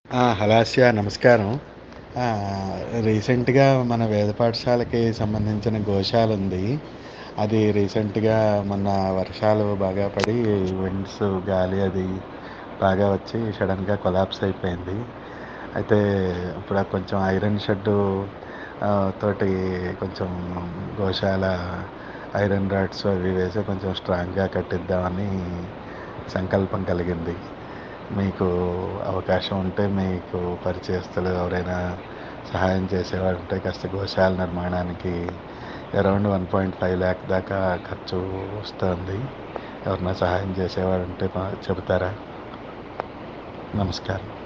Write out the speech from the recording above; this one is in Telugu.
ఆ, హలాస్య నమస్కారం ఆ, రీసెంట్గా మన వేద పాఠశాలకి సంబంధించిన గోశాల ఉంది అది రీసెంట్గా మొన్న వర్షాలు బాగా పడి విండ్స్ గాలి అది బాగా వచ్చి సడన్గా కొలాప్స్ అయిపోయింది అయితే ఇప్పుడు ఆ కొంచెం ఐరన్ షెడ్డు ఆ, తోటి కొంచెం గోశాల ఐరన్ రాడ్స్ అవి వేసి కొంచెం స్ట్రాంగ్గా కట్టిద్దామని సంకల్పం కలిగింది మీకు అవకాశం ఉంటే మీకు పరిచయస్తులు ఎవరైనా సహాయం చేసేవారు ఉంటే కాస్త గోశాల నిర్మాణానికి around one point five lakh దాకా ఖర్చు వస్తుంది ఎవరైనా సహాయం చేసేవారు ఉంటే మా- చెబుతారా నమస్కారం